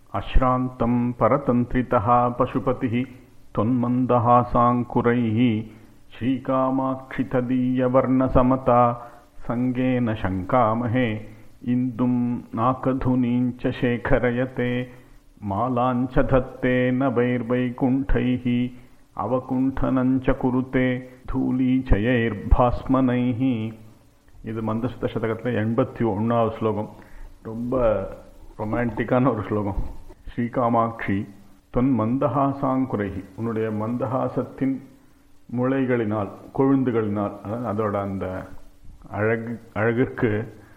अश्रान्तं परतन्त्रितः पशुपतिः त्वन्मन्दहासाङ्कुरैः श्रीकामाक्षितदीयवर्णसमता सङ्गेन शङ्कामहे इन्दुं नाकधुनीञ्च शेखरयते मालाञ्च धत्ते नवैर्वैकुण्ठैः அவகுண்டனஞ்ச குருத்தே தூலீச்சயைர்பாஸ்மனைஹி இது மந்தசுத்த சதகத்தில் எண்பத்தி ஒன்றாவது ஸ்லோகம் ரொம்ப ரொமான்டிக்கான ஒரு ஸ்லோகம் ஸ்ரீகாமாட்சி தொன் மந்தஹாசாங்குரைகி உன்னுடைய மந்தஹாசத்தின் முளைகளினால் கொழுந்துகளினால் அதாவது அதோட அந்த அழகு அழகிற்கு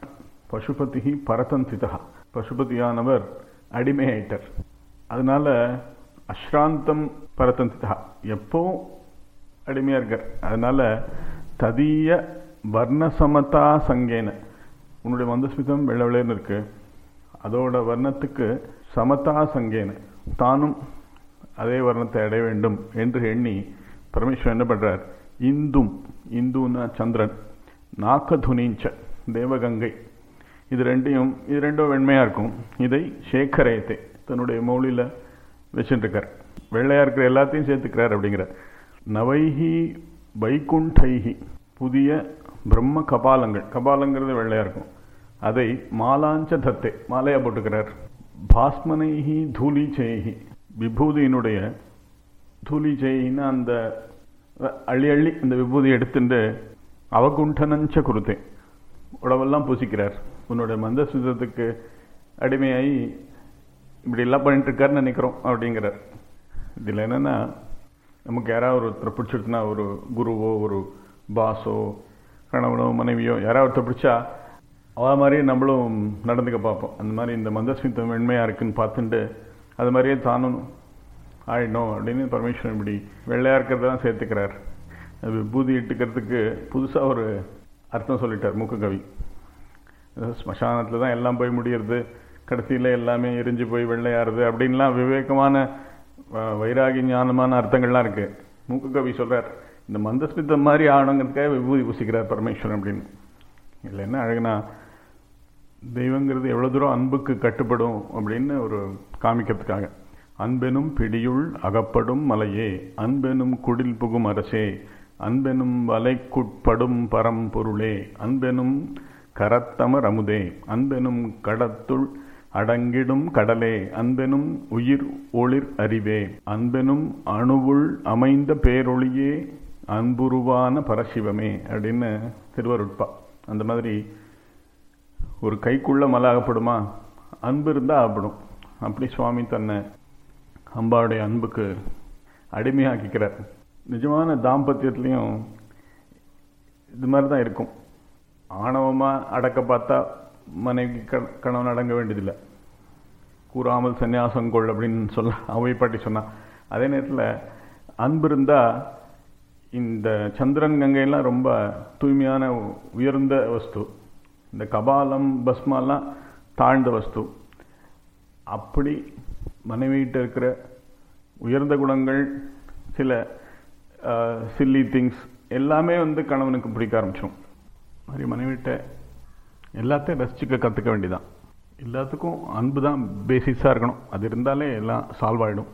பசுபதி பரதந்திதா பசுபதியானவர் அடிமையாயிட்டார் அதனால அஸ்ராந்தம் பரதந்திதா எப்பவும் அடிமையா இருக்கார் அதனால ததிய வர்ணசமதா சங்கேன உன்னுடைய மந்தஸ்மிதம் வெள்ள வெள்ளைன்னு இருக்கு அதோட வர்ணத்துக்கு சமதா சங்கேன தானும் அதே வர்ணத்தை அடைய வேண்டும் என்று எண்ணி பரமேஸ்வரன் என்ன பண்றார் இந்தும் இந்துன்னா சந்திரன் நாக்கதுனிஞ்ச தேவகங்கை இது ரெண்டையும் இது ரெண்டும் வெண்மையா இருக்கும் இதை சேகரயத்தை தன்னுடைய மௌலியில் வச்சுருக்கார் வெள்ளையா இருக்கிற எல்லாத்தையும் சேர்த்துக்கிறார் அப்படிங்கிற நவைஹி வைகுண்டைஹி புதிய பிரம்ம கபாலங்கள் கபாலங்கிறது வெள்ளையா இருக்கும் அதை மாலாஞ்ச தத்தை மாலையா போட்டுக்கிறார் பாஸ்மனைஹி தூளி செய்கி விபூதியினுடைய தூளி செய்கின்னா அந்த அள்ளி அள்ளி அந்த விபூதி எடுத்துட்டு அவகுண்டனஞ்ச குருத்தேன் உடவெல்லாம் பூசிக்கிறார் உன்னோட மந்த சுத்தத்துக்கு அடிமையாகி இப்படி எல்லாம் பண்ணிட்டு இருக்காருன்னு நினைக்கிறோம் அப்படிங்கிறார் இதில் என்னன்னா நமக்கு யாராவது ஒருத்தர் பிடிச்சிருச்சுன்னா ஒரு குருவோ ஒரு பாஸோ கணவனோ மனைவியோ யாராவது ஒருத்தர் பிடிச்சா அவ மாதிரியே நம்மளும் நடந்துக்க பார்ப்போம் அந்த மாதிரி இந்த மந்தஸ்மித்தம் வெண்மையாக இருக்குன்னு பார்த்துட்டு அது மாதிரியே தானும் ஆயிடணும் அப்படின்னு பரமேஸ்வரன் இப்படி வெள்ளையாக இருக்கிறதெல்லாம் சேர்த்துக்கிறார் அது விபூதி இட்டுக்கிறதுக்கு புதுசாக ஒரு அர்த்தம் சொல்லிட்டார் மூக்கு கவி ஸ்மசானத்தில் தான் எல்லாம் போய் முடியறது கடைசியில் எல்லாமே எரிஞ்சு போய் வெள்ளையாறுது அப்படின்லாம் விவேகமான வைராகி ஞானமான அர்த்தங்கள்லாம் இருக்கு மூக்கு கவி சொல்றார் இந்த மந்தஸ்மித்தம் மாதிரி ஆகணுங்கிறதுக்காக விபூதி பூசிக்கிறார் பரமேஸ்வரன் அப்படின்னு இதில் என்ன அழகுனா தெய்வங்கிறது எவ்வளோ தூரம் அன்புக்கு கட்டுப்படும் அப்படின்னு ஒரு காமிக்கிறதுக்காக அன்பெனும் பிடியுள் அகப்படும் மலையே அன்பெனும் குடில் புகும் அரசே அன்பெனும் வலைக்குட்படும் பரம்பொருளே அன்பெனும் கரத்தமர் அமுதே அன்பெனும் கடத்துள் அடங்கிடும் கடலே அன்பெனும் உயிர் ஒளிர் அறிவே அன்பெனும் அணுவுள் அமைந்த பேரொளியே அன்புருவான பரசிவமே அப்படின்னு திருவருட்பா அந்த மாதிரி ஒரு கைக்குள்ள மலை ஆகப்படுமா அன்பு இருந்தால் ஆகப்படும் அப்படி சுவாமி தன்னை அம்பாவுடைய அன்புக்கு அடிமையாக்கிக்கிறார் நிஜமான தாம்பத்தியத்துலேயும் இது மாதிரி தான் இருக்கும் ஆணவமாக அடக்க பார்த்தா மனைவி கணவன் அடங்க வேண்டியதில்லை கூறாமல் சன்னியாசம் கொள் அப்படின்னு சொல்ல அவை பாட்டி சொன்னா அதே நேரத்தில் அன்பு இருந்தால் இந்த சந்திரன் கங்கையெல்லாம் ரொம்ப தூய்மையான உயர்ந்த வஸ்து இந்த கபாலம் பஸ்மாலாம் தாழ்ந்த வஸ்து அப்படி மனைவிகிட்ட இருக்கிற உயர்ந்த குணங்கள் சில சில்லி திங்ஸ் எல்லாமே வந்து கணவனுக்கு பிடிக்க ஆரம்பிச்சிடும் மாதிரி மனைவிட்ட எல்லாத்தையும் ரசிச்சுக்க கற்றுக்க வேண்டியதான் எல்லாத்துக்கும் அன்பு தான் பேசிஸாக இருக்கணும் அது இருந்தாலே எல்லாம் சால்வ் ஆகிடும்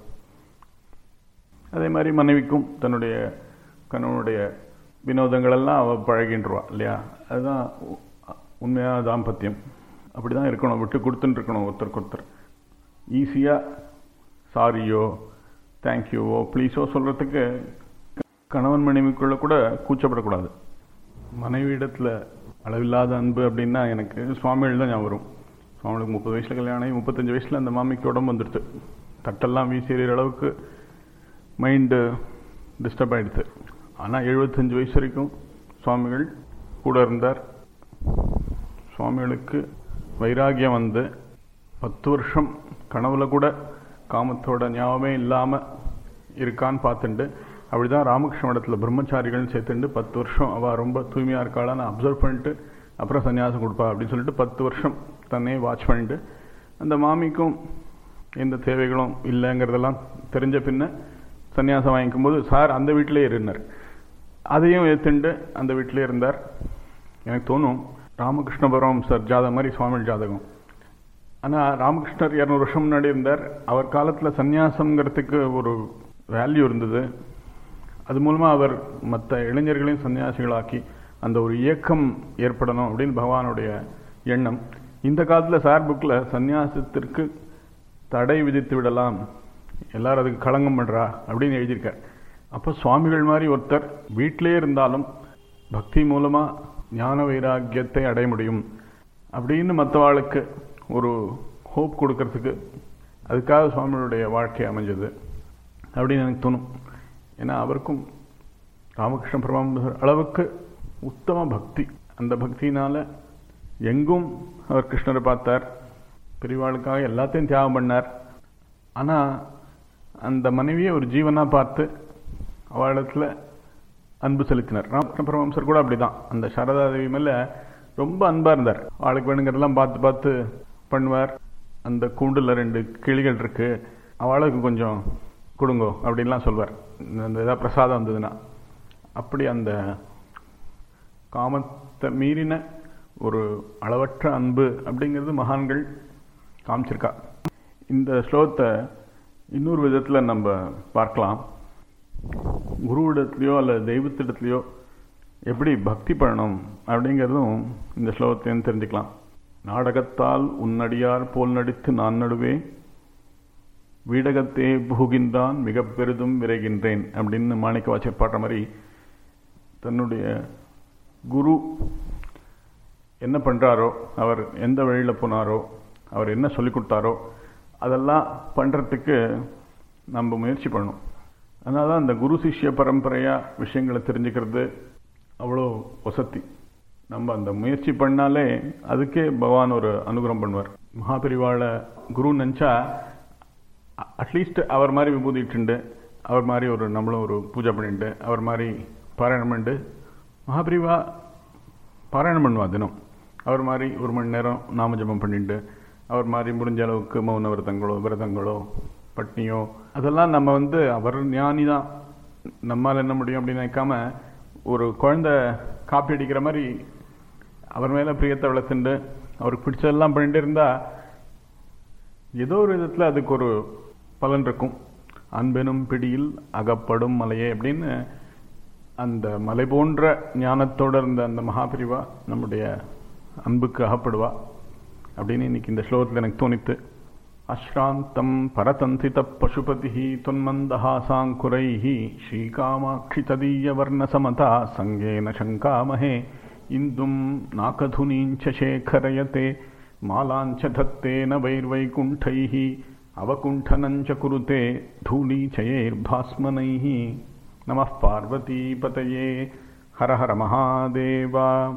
அதே மாதிரி மனைவிக்கும் தன்னுடைய கணவனுடைய வினோதங்களெல்லாம் அவள் பழகின்றுவா இல்லையா அதுதான் உண்மையான தாம்பத்தியம் அப்படி தான் இருக்கணும் விட்டு கொடுத்துட்டு இருக்கணும் ஒருத்தருக்கு ஒருத்தர் ஈஸியாக சாரியோ தேங்க்யூவோ ப்ளீஸோ சொல்கிறதுக்கு கணவன் மனைவிக்குள்ளே கூட கூச்சப்படக்கூடாது மனைவி இடத்துல அளவில்லாத அன்பு அப்படின்னா எனக்கு சுவாமிகள் தான் ஞாபகம் வரும் சுவாமிகளுக்கு முப்பது வயசில் கல்யாணம் ஆகி முப்பத்தஞ்சு வயசில் அந்த மாமிக்கு உடம்பு வந்துடுது தட்டெல்லாம் வீசிற அளவுக்கு மைண்டு டிஸ்டர்ப் ஆகிடுது ஆனால் எழுபத்தஞ்சு வயசு வரைக்கும் சுவாமிகள் கூட இருந்தார் சுவாமிகளுக்கு வைராகியம் வந்து பத்து வருஷம் கனவுல கூட காமத்தோட ஞாபகமே இல்லாமல் இருக்கான்னு பார்த்துட்டு அப்படிதான் ராமகிருஷ்ண மடத்தில் பிரம்மச்சாரிகள் சேர்த்துட்டு பத்து வருஷம் அவள் ரொம்ப தூய்மையாக இருக்காளான்னு அப்சர்வ் பண்ணிட்டு அப்புறம் சன்னியாசம் கொடுப்பா அப்படின்னு சொல்லிட்டு பத்து வருஷம் தன்னை வாட்ச் பண்ணிட்டு அந்த மாமிக்கும் எந்த தேவைகளும் இல்லைங்கிறதெல்லாம் தெரிஞ்ச பின்ன சன்னியாசம் வாங்கிக்கும் போது சார் அந்த வீட்டிலே இருந்தார் அதையும் ஏற்றுண்டு அந்த வீட்டிலே இருந்தார் எனக்கு தோணும் ராமகிருஷ்ணபுரம் சார் ஜாதகம் மாதிரி சுவாமி ஜாதகம் ஆனால் ராமகிருஷ்ணர் இரநூறு வருஷம் முன்னாடி இருந்தார் அவர் காலத்தில் சந்நியாசங்கிறதுக்கு ஒரு வேல்யூ இருந்தது அது மூலமாக அவர் மற்ற இளைஞர்களையும் சன்னியாசிகளாக்கி அந்த ஒரு இயக்கம் ஏற்படணும் அப்படின்னு பகவானுடைய எண்ணம் இந்த காலத்தில் சார் புக்கில் சந்நியாசத்திற்கு தடை விதித்து விடலாம் எல்லாரும் அதுக்கு களங்கம் பண்ணுறா அப்படின்னு எழுதியிருக்கார் அப்போ சுவாமிகள் மாதிரி ஒருத்தர் வீட்டிலே இருந்தாலும் பக்தி மூலமாக ஞான வைராக்கியத்தை அடைய முடியும் அப்படின்னு மற்றவாளுக்கு ஒரு ஹோப் கொடுக்கறதுக்கு அதுக்காக சுவாமிகளுடைய வாழ்க்கை அமைஞ்சது அப்படின்னு எனக்கு தோணும் ஏன்னா அவருக்கும் ராமகிருஷ்ண பரமஹம்சர் அளவுக்கு உத்தம பக்தி அந்த பக்தியினால எங்கும் அவர் கிருஷ்ணரை பார்த்தார் பெரியவாளுக்காக எல்லாத்தையும் தியாகம் பண்ணார் ஆனால் அந்த மனைவியை ஒரு ஜீவனாக பார்த்து அவளிடத்துல அன்பு செலுத்தினார் ராமகிருஷ்ண பரமஹம்சர் கூட அப்படிதான் அந்த சாரதா தேவி மேலே ரொம்ப அன்பாக இருந்தார் அவளுக்கு வேணுங்கிறதெல்லாம் பார்த்து பார்த்து பண்ணுவார் அந்த கூண்டில் ரெண்டு கிளிகள் இருக்கு அவளுக்கு கொஞ்சம் கொடுங்கோ அப்படின்லாம் சொல்வார் அந்த ஏதாவது பிரசாதம் வந்ததுன்னா அப்படி அந்த காமத்தை மீறின ஒரு அளவற்ற அன்பு அப்படிங்கிறது மகான்கள் காமிச்சிருக்கா இந்த ஸ்லோகத்தை இன்னொரு விதத்தில் நம்ம பார்க்கலாம் குருவிடத்துலையோ அல்லது தெய்வத்திடத்துலையோ எப்படி பக்தி பண்ணணும் அப்படிங்கிறதும் இந்த ஸ்லோகத்தையும் தெரிஞ்சுக்கலாம் நாடகத்தால் உன்னடியார் போல் நடித்து நான் நடுவே வீடகத்தே புகுகின்றான் மிக பெரிதும் விரைகின்றேன் அப்படின்னு மாணிக்க வாச்சர் பாடுற மாதிரி தன்னுடைய குரு என்ன பண்ணுறாரோ அவர் எந்த வழியில் போனாரோ அவர் என்ன சொல்லி கொடுத்தாரோ அதெல்லாம் பண்ணுறதுக்கு நம்ம முயற்சி பண்ணணும் அதனால தான் அந்த குரு சிஷ்ய பரம்பரையாக விஷயங்களை தெரிஞ்சுக்கிறது அவ்வளோ வசதி நம்ம அந்த முயற்சி பண்ணாலே அதுக்கே பகவான் ஒரு அனுகிரகம் பண்ணுவார் மகாபெரிவாளை குரு நினச்சா அட்லீஸ்ட் அவர் மாதிரி விபூதிட்டுண்டு அவர் மாதிரி ஒரு நம்மளும் ஒரு பூஜை பண்ணிட்டு அவர் மாதிரி பாராயணம் பண்ணிட்டு மகாபிரிவா பாராயணம் பண்ணுவா தினம் அவர் மாதிரி ஒரு மணி நேரம் நாம ஜபம் பண்ணிட்டு அவர் மாதிரி முடிஞ்ச அளவுக்கு மௌன விரதங்களோ விரதங்களோ பட்னியோ அதெல்லாம் நம்ம வந்து அவர் ஞானி தான் நம்மால் என்ன முடியும் அப்படின்னு நினைக்காம ஒரு குழந்தை காப்பி அடிக்கிற மாதிரி அவர் மேலே பிரியத்தை வளர்த்துண்டு அவருக்கு பிடிச்சதெல்லாம் பண்ணிட்டு இருந்தா ஏதோ ஒரு விதத்தில் அதுக்கு ஒரு பலன் இருக்கும் அன்பெனும் பிடியில் அகப்படும் மலையே அப்படின்னு அந்த மலை போன்ற ஞானத்தோடு இருந்த அந்த மகாபிரிவா நம்முடைய அன்புக்கு அகப்படுவா அப்படின்னு இன்னைக்கு இந்த ஸ்லோகத்தில் எனக்கு தோணித்து அஸ்ராந்தம் பரதந்தித பசுபதி தொன்மந்தஹாசாங்குரை ஸ்ரீகாமாட்சி ததீய வர்ணசமதா சங்கேன சங்காமஹே இந்தும் நாகதுனீஞ்ச சேகரயதே மாலாஞ்ச தத்தேன வைர்வைகுண்ठैः அவகுण्ठनञ्च कुरुते धूलीचयैर्भास्मनैः नमः पार्वतीपतये हर हर महादेव